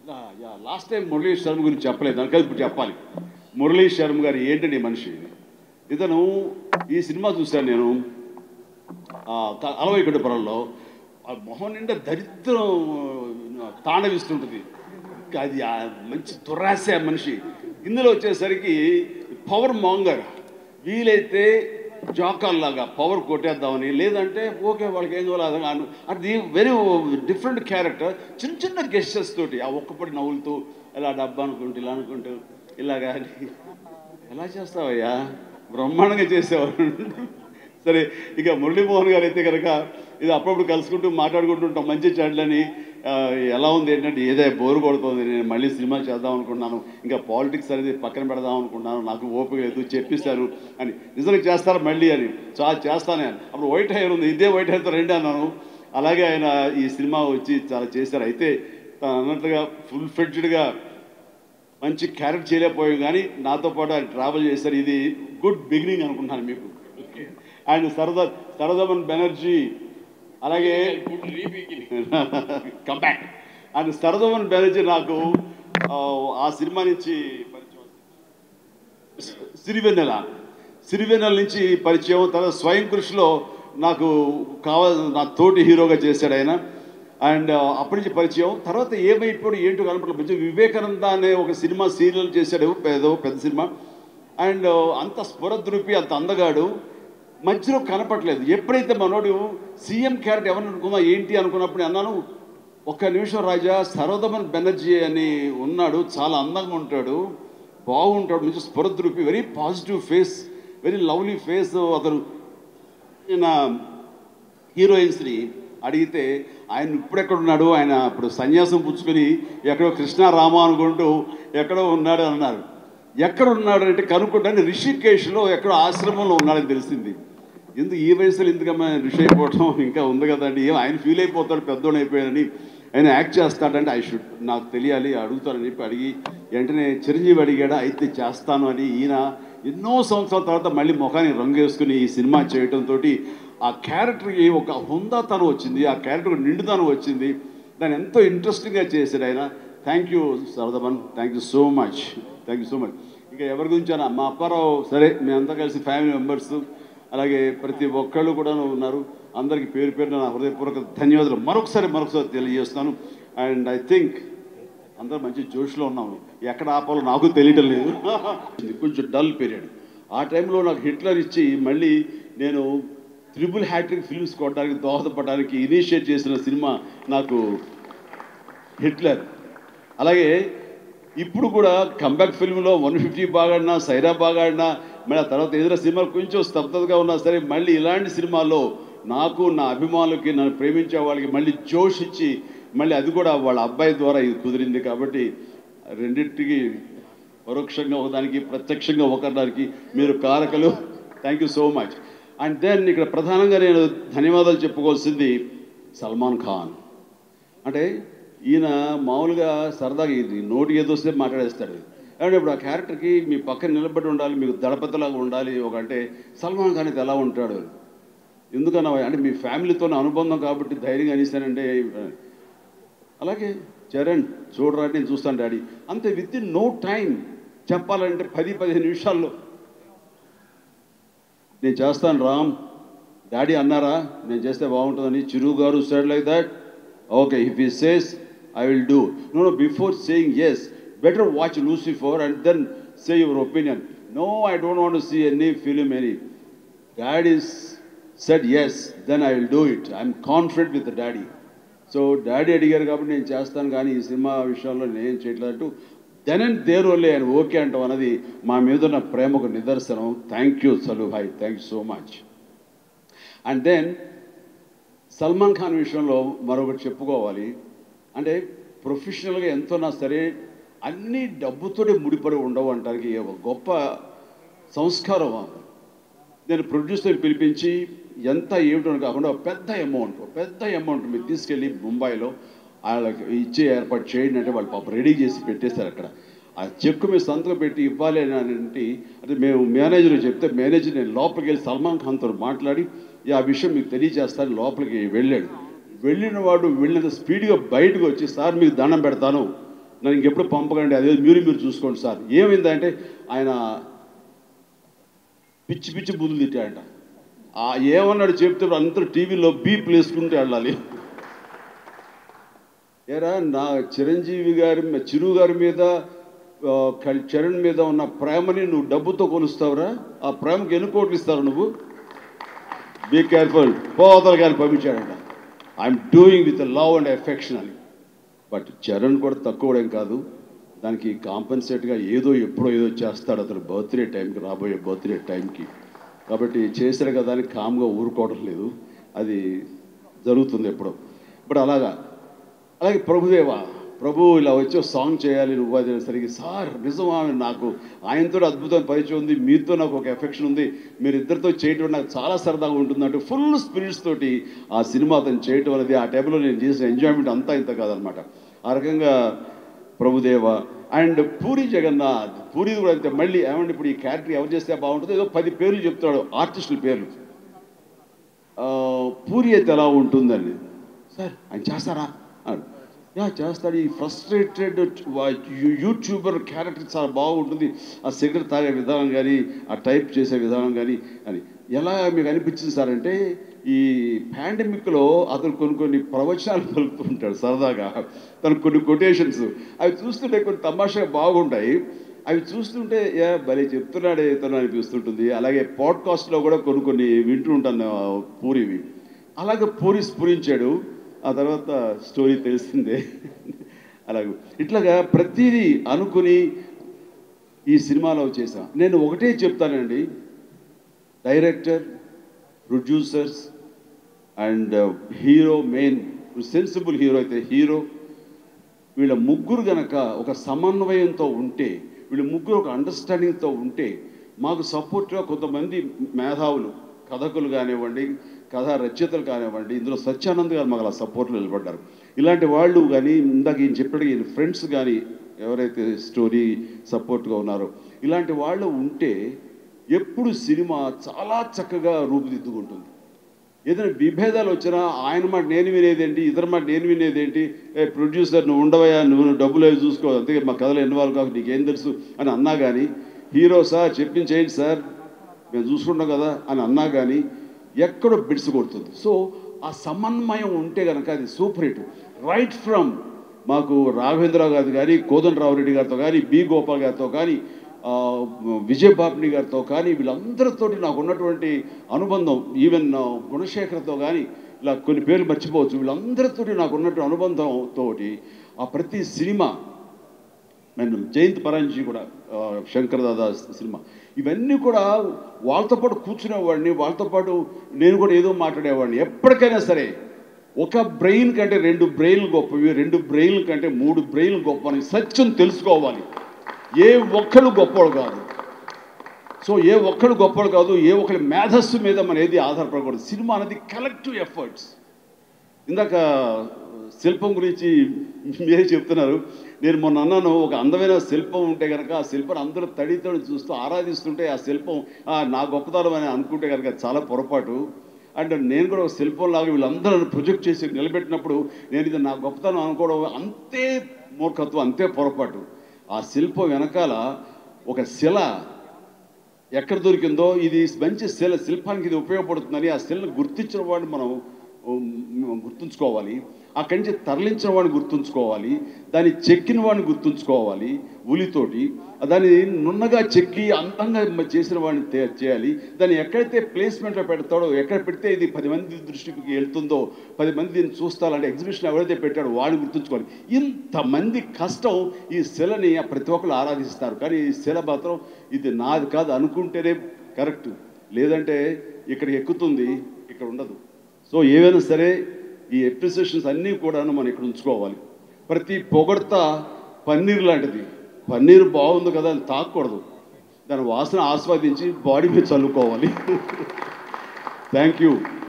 Last time Murali Sharma గురించి చెప్పలేదు దానికీ ఇప్పుడు చెప్పాలి మురళీ శర్మ గారు ఏంటండి ఈ మనిషి ఇతను ఈ సినిమా చూశాను నేను అలవైకుంఠపురంలో ఆ మొహం నిండా దరిద్రం తాండవిస్తుంటుంది అది ఆ మంచి దురాశ మనిషి ఇందులో వచ్చేసరికి పవర్ మాంగర్ వీలైతే జోకాల్లాగా పవర్ కొట్టేద్దామని లేదంటే ఓకే వాళ్ళకి ఏం కావాలి అను అది వెరీ డిఫరెంట్ క్యారెక్టర్ చిన్న చిన్న గెస్టర్స్ తోటి ఆ ఒక్కపడి నవ్వులతో ఇలా డబ్బా అనుకుంటూ ఇలా అనుకుంటూ ఇలాగా ఎలా చేస్తావయ్యా బ్రహ్మాండంగా చేసేవాడు సరే ఇక మురళీమోహన్ గారు అయితే కనుక ఇది అప్పుడప్పుడు కలుసుకుంటూ మాట్లాడుకుంటుంటాం మంచి చెడ్లని ఆ, ఎలా ఉంది ఏంటంటే ఏదో బోరు కొడుతుంది నేను మళ్ళీ సినిమా చేద్దాం అనుకున్నాను ఇంకా పాలిటిక్స్ అనేది పక్కన పెడదాం అనుకున్నాను నాకు ఓపిక లేదు చెప్పిస్తాను అని నిజంగా చేస్తారా మళ్ళీ అని చాలా చేస్తానే అని అప్పుడు వైట్ హెయిర్ ఉంది ఇదే వైట్ హెయిర్తో రండి అన్నాను అలాగే ఆయన ఈ సినిమా వచ్చి చాలా చేశారు అయితే తను అన్నట్లుగా ఫుల్ ఫ్లెడ్జ్డ్గా మంచి క్యారెక్టర్ చేయలేకపోయాం కానీ నాతో పాటు ఆయన ట్రావెల్ చేశారు ఇది గుడ్ బిగినింగ్ అనుకుంటున్నాను మీకు అండ్ సరదా సరదమన్ బెనర్జీ అలాగే కంబ్యాక్ అండ్ సరదమన్ బెనర్జీ నాకు ఆ, ఆ సినిమా నుంచి పరిచయం సిరివెన్నెల సిరివెన్నెల నుంచి పరిచయం తర్వాత స్వయం కృషిలో నాకు కావాల నా తోటి హీరోగా చేశాడు ఆయన అండ్ అప్పటి నుంచి పరిచయం తర్వాత ఏమైపోయాడు ఏంటో కనపడలేదు మంచి వివేకానంద అనే ఒక సినిమా సీరియల్ చేశాడు ఏదో పెద్ద సినిమా అండ్ అంత స్ఫురద్రూపి అంత అందగాడు మధ్యలో కనపట్లేదు ఎప్పుడైతే మనోడు సీఎం క్యారెక్టర్ ఎవరిని అనుకుందా ఏంటి అనుకున్నప్పుడు అన్నాను ఒక్క నిమిషం రాజా సరోదమన్ బెనర్జీ అని ఉన్నాడు చాలా అందంగా ఉంటాడు బాగుంటాడు మంచి స్ఫురద్రూపి very positive face very lovely face అతను ఆయన హీరోయిన్స్ని అడిగితే ఆయన ఇప్పుడు ఎక్కడ ఉన్నాడు ఆయన ఇప్పుడు సన్యాసం పుచ్చుకొని ఎక్కడో కృష్ణారామ అనుకుంటూ ఎక్కడో ఉన్నాడు అన్నారు ఎక్కడ ఉన్నాడు అంటే కనుక్కుంటాను రిషికేశ్లో ఎక్కడో ఆశ్రమంలో ఉన్నాడని తెలిసింది ఎందుకు ఈ వయసులో ఎందుకమ్మా ఋషి అయిపోవటం ఇంకా ఉంది కదండి ఏం ఆయన ఫీల్ అయిపోతాడు పెద్దోడు అయిపోయాడని ఆయన యాక్ట్ చేస్తాడంటే ఐ షుడ్ నాకు తెలియాలి అడుగుతానని చెప్పి అడిగి వెంటనే చిరంజీవి అడిగాడా అయితే చేస్తాను అని ఈయన ఎన్నో సంవత్సరాల తర్వాత మళ్ళీ ముఖానికి రంగు వేసుకుని ఈ సినిమా చేయడంతో ఆ క్యారెక్టర్కి ఒక హుందాతనం వచ్చింది ఆ క్యారెక్టర్ నిండుదనం వచ్చింది దాన్ని ఎంతో ఇంట్రెస్టింగ్గా చేశాడు ఆయన థ్యాంక్ యూ సరదమన్ thank you so much thank you so much ఇంకా ఎవరి గురించి అన్న మా అప్పారావు సరే మేమంతా కలిసి ఫ్యామిలీ మెంబర్స్ అలాగే ప్రతి ఒక్కళ్ళు కూడా ఉన్నారు అందరికీ పేరు పేరున నా హృదయపూర్వక ధన్యవాదాలు మరొకసారి మరొకసారి తెలియజేస్తాను అండ్ ఐ థింక్ అందరూ మంచి జోష్లో ఉన్నాము ఎక్కడ ఆపాలో నాకు తెలియటం లేదు ఇది కొంచెం డల్ పీరియడ్ ఆ టైంలో నాకు హిట్లర్ ఇచ్చి మళ్ళీ నేను త్రిబుల్ హ్యాట్రిక్ ఫిల్మ్స్ కొట్టడానికి దోహదపడడానికి ఇనిషియేట్ చేసిన సినిమా నాకు హిట్లర్ అలాగే ఇప్పుడు కూడా కంబ్యాక్ ఫిల్మ్లో వన్ ఫిఫ్టీ బాగా ఆడినా సైరా బాగా ఆడినా మళ్ళీ ఆ తర్వాత ఎదురు సినిమాలు కొంచెం స్తబ్దతగా ఉన్నా సరే మళ్ళీ ఇలాంటి సినిమాల్లో నాకు నా అభిమానులకి నన్ను ప్రేమించే వాళ్ళకి మళ్ళీ జోష్ ఇచ్చి మళ్ళీ అది కూడా వాళ్ళ అబ్బాయి ద్వారా ఇది కుదిరింది కాబట్టి రెండింటికి పరోక్షంగా ఒకదానికి ప్రత్యక్షంగా ఒకదానికి మీరు కారకలు thank you so much and then ఇక్కడ ప్రధానంగా నేను ధన్యవాదాలు చెప్పుకోవాల్సింది సల్మాన్ ఖాన్ అంటే ఈయన మామూలుగా సరదాగా ఇది నోటి ఏదో వస్తే మాట్లాడేస్తాడు అంటే ఇప్పుడు ఆ క్యారెక్టర్కి మీ పక్కన నిలబడి ఉండాలి మీకు దళపతిలాగా ఉండాలి ఒక అంటే సల్మాన్ ఖాన్ అయితే ఎలా ఉంటాడు ఎందుకన్నా అంటే మీ ఫ్యామిలీతో అనుబంధం కాబట్టి ధైర్యంగా అనిస్తానంటే అలాగే చరణ్ చూడరా అంటే నేను చూస్తాను డాడీ అంతే విత్ ఇన్ నో టైం చెప్పాలంటే పది పదిహేను నిమిషాల్లో నేను చేస్తాను రామ్ డాడీ అన్నారా నేను చేస్తే బాగుంటుందని చిరు గారు said like that okay if he says I will do no no before saying yes better watch Lucifer and then say your opinion no I don't want see any film any daddy said yes then I will do it I'm confident with daddy so daddy అడిగారు కాబట్టి నేను చేస్తాను కానీ ఈ cinema విషయంలో నేను చేయట్లేదు then and there only ఆయన ఓకే అంటాం అన్నది మా మీద ఉన్న ప్రేమకు నిదర్శనం thank you Sallu Bhai thank you so much and then Salman Khan విషయంలో మరొకటి చెప్పుకోవాలి అంటే ప్రొఫెషనల్గా ఎంతోనా సరే అన్ని డబ్బుతోనే ముడిపడి ఉండవు అంటానికి ఒక గొప్ప సంస్కారం నేను ప్రొడ్యూసర్ పిలిపించి ఎంత ఏమిటో కాకుండా ఒక పెద్ద అమౌంట్ ఒక పెద్ద అమౌంట్ మీరు తీసుకెళ్ళి ముంబైలో వాళ్ళకి ఇచ్చే ఏర్పాటు చేయండి అంటే వాళ్ళు పాప రెడీ చేసి పెట్టేశారు అక్కడ ఆ చెక్కు మీరు సంతకం పెట్టి ఇవ్వాలి అని అంటే అంటే మేము మేనేజర్ చెప్తే మేనేజర్ నేను లోపలికి వెళ్ళి సల్మాన్ ఖాన్తో మాట్లాడి "ఈ ఆ విషయం మీకు తెలియజేస్తాను లోపలికి వెళ్ళాడు వెళ్ళిన వాడు వెళ్ళినంత స్పీడ్గా బయటకు వచ్చి సార్ మీకు దండం పెడతాను నన్ను ఇంకెప్పుడు పంపకండి అదే మీరు మీరు చూసుకోండి సార్ ఏమైందంటే ఆయన పిచ్చి పిచ్చి బుద్ధులు తిట్టాడంట ఆ ఏమన్నాడు చెప్తే అందరూ టీవీలో బీప్ వేసుకుంటూ వెళ్ళాలి ఏరా నా చిరంజీవి గారి మీ- చిరు గారి మీద ఆ, కల్- చరణ్ మీద ఉన్న ప్రేమని నువ్వు డబ్బుతో కొలుస్తావురా ఆ ప్రేమకి ఎన్ని కోట్లు ఇస్తావు నువ్వు బీ కేర్ఫుల్ పోతల గారిని పంపించాడంట I'm doing with love and affection అని బట్ చరణ్ కూడా తక్కువ ఏం కాదు దానికి కాంపెన్సేట్గా ఏదో ఎప్పుడో ఏదో చేస్తాడు అతను బర్త్డే టైంకి రాబోయే బర్త్డే టైంకి కాబట్టి చేశాడు కదా అని కామ్గా ఊరుకోవడం లేదు అది జరుగుతుంది ఎప్పుడో ఇప్పుడు అలాగా అలాగే ప్రభుదేవ ప్రభు ఇలా వచ్చి ఒక సాంగ్ చేయాలి నువ్వు అది సరిగ్గా సార్ నిజమా నాకు ఆయనతో అద్భుతమైన పరిచయం ఉంది మీతో నాకు ఒక ఎఫెక్షన్ ఉంది మీరు ఇద్దరితో చేయటం నాకు చాలా సరదాగా ఉంటుంది అంటే ఫుల్ స్పిరిట్స్ తోటి ఆ సినిమా అతను చేయటం అనేది ఆ టైంలో నేను చేసిన ఎంజాయ్మెంట్ అంతా ఇంత కాదనమాట ఆ రకంగా ప్రభుదేవ అండ్ పూరి జగన్నాథ్ పూరి కూడా అంతే మళ్ళీ ఏమంటే ఇప్పుడు ఈ క్యారెక్టర్ ఎవరు చేస్తే బాగుంటుందో ఏదో పది పేర్లు చెప్తాడు ఆర్టిస్టుల పేర్లు ఆ, పూరి అయితే ఎలా ఉంటుందండి సార్ ఆయన చేస్తారా అన్నాడు. యా చేస్తాడు ఈ ఫ్రస్ట్రేటెడ్ యూట్యూబర్ క్యారెక్టర్ చాలా బాగుంటుంది ఆ సిగరెట్ తాగే విధానం కానీ ఆ టైప్ చేసే విధానం కానీ అని ఎలా మీకు అనిపించింది సార్ అంటే ఈ పాండమిక్లో అతను కొన్ని కొన్ని ప్రవచనాలు పలుకుతుంటాడు సరదాగా తనకు కొన్ని కొటేషన్స్ అవి చూస్తుంటే కొన్ని తమాషాగా బాగుంటాయి అవి చూస్తుంటే ఏ భలే చెప్తున్నాడే ఇతను అనిపిస్తుంటుంది అలాగే పాడ్కాస్ట్లో కూడా కొన్ని కొన్ని వింటూ ఉంటాను ఆ, పూరివి అలాగే పూరి స్ఫురించాడు ఆ తర్వాత స్టోరీ తెలిసిందే అలాగే ఇట్లాగా ప్రతిదీ అనుకుని ఈ సినిమాలో చేశాం నేను ఒకటే చెప్తానండి director producers and hero main sensible hero అయితే హీరో వీళ్ళ ముగ్గురు గనక ఒక సమన్వయంతో ఉంటే వీళ్ళ ముగ్గురు ఒక అండర్స్టాండింగ్తో ఉంటే మాకు సపోర్ట్గా కొంతమంది మేధావులు కథకులు కానివ్వండి కథా రచయితలు కానివ్వండి ఇందులో సత్యానంద్ గారు మాకు అలా సపోర్ట్లో నిలబడ్డారు ఇలాంటి వాళ్ళు కానీ ఇందాక ఈయన చెప్పాడు ఈయన ఫ్రెండ్స్ కానీ ఎవరైతే స్టోరీ సపోర్ట్గా ఉన్నారో ఇలాంటి వాళ్ళు ఉంటే ఎప్పుడు సినిమా చాలా చక్కగా రూపుదిద్దుకుంటుంది ఏదైనా విభేదాలు వచ్చినా ఆయన మాట నేను వినేదేంటి ఇతర మాట నేను వినేదేంటి ఏ ప్రొడ్యూసర్ నువ్వు ఉండవయ్యా నువ్వు డబ్బులు అవి చూసుకో అంతే మా కథలో ఇన్వాల్వ్ కాకు నీకేం తెలుసు అని అన్నా కానీ హీరో సార్ చెప్పించేయండి సార్ మేము చూసుకుంటాం కదా అని అన్నా కానీ ఎక్కడో బిడ్స్ కొడుతుంది సో ఆ సమన్వయం ఉంటే కనుక అది సూపర్ హిట్ రైట్ ఫ్రమ్ మాకు రాఘవేంద్రరావు గారు కానీ కోదండరావు రెడ్డి గారితో కానీ బి గోపాల్ గారితో కానీ ఆ, విజయ్ బాబ్ని గారితో కానీ వీళ్ళందరితోటి నాకు ఉన్నటువంటి అనుబంధం ఈవెన్ ఆ, గుణశేఖర్తో కానీ ఇలా కొన్ని పేర్లు మర్చిపోవచ్చు వీళ్ళందరితోటి నాకు ఉన్నటువంటి అనుబంధంతో ఆ ప్రతి సినిమా నేను జయంత్ పరాంజీ కూడా ఆ, శంకర్ దాదా సినిమా ఇవన్నీ కూడా వాళ్ళతో పాటు కూర్చునేవాడిని వాళ్ళతో పాటు నేను కూడా ఏదో మాట్లాడేవాడిని ఎప్పటికైనా సరే ఒక బ్రెయిన్ కంటే రెండు బ్రెయిన్లు గొప్పవి రెండు బ్రెయిన్ల కంటే మూడు బ్రెయిన్లు గొప్ప అని సత్యం తెలుసుకోవాలి ఏ ఒక్కడు గొప్పవాడు కాదు సో ఏ ఒక్కడు గొప్పవాడు కాదు ఏ ఒక్కరి మేధస్సు మీద మన ఏది ఆధారపడకూడదు సినిమా అనేది కలెక్టివ్ ఎఫర్ట్స్ ఇందాక శిల్పం గురించి మీరే చెప్తున్నారు నేను మొన్న అన్నాను ఒక అందమైన శిల్పం ఉంటే కనుక ఆ శిల్పాన్ని అందరూ తడితో చూస్తూ ఆరాధిస్తుంటే ఆ శిల్పం "ఆ, నా గొప్పతనం అని అనుకుంటే కనుక చాలా పొరపాటు అండ్ నేను కూడా ఒక శిల్పం లాగా వీళ్ళందరూ నన్ను ప్రొజెక్ట్ చేసి నిలబెట్టినప్పుడు నేను ఇది నా గొప్పతనం అనుకోవడం అంతే మూర్ఖత్వం అంతే పొరపాటు ఆ శిల్పం వెనకాల ఒక శిల ఎక్కడ దొరికిందో ఇది మంచి శిల శిల్పానికి ఇది ఉపయోగపడుతుందని ఆ శిలను గుర్తించిన వాడిని మనం ఉమ్, గుర్తుంచుకోవాలి అక్కడి నుంచి తరలించిన వాడిని గుర్తుంచుకోవాలి దాన్ని చెక్కిన వాడిని గుర్తుంచుకోవాలి ఉలితోటి దాన్ని నున్నగా చెక్కి అందంగా మ- చేసిన వాడిని తే- చేయాలి దాన్ని ఎక్కడైతే ప్లేస్మెంట్లో పెడతాడో ఎక్కడ పెడితే ఇది పది మంది దృష్టికి వెళ్తుందో పది మంది దీన్ని చూస్తారంటే ఎగ్జిబిషన్ ఎవరైతే పెట్టాడో వాడిని గుర్తుంచుకోవాలి ఇంతమంది కష్టం ఈ శిలని ఆ ప్రతి ఒక్కరు ఆరాధిస్తారు కానీ ఈ శిల మాత్రం ఇది నాది కాదు అనుకుంటేనే కరెక్ట్ లేదంటే ఇక్కడ ఎక్కుతుంది ఇక్కడ ఉండదు సో ఏవైనా సరే ఈ ఎప్రిసియేషన్స్ అన్నీ కూడా మనం ఇక్కడ ఉంచుకోవాలి ప్రతి పొగడ్త పన్నీర్ లాంటిది పన్నీర్ బాగుంది కదా అని తాకూడదు దాని వాసన ఆస్వాదించి బాడీ మీద చల్లుకోవాలి థ్యాంక్ యూ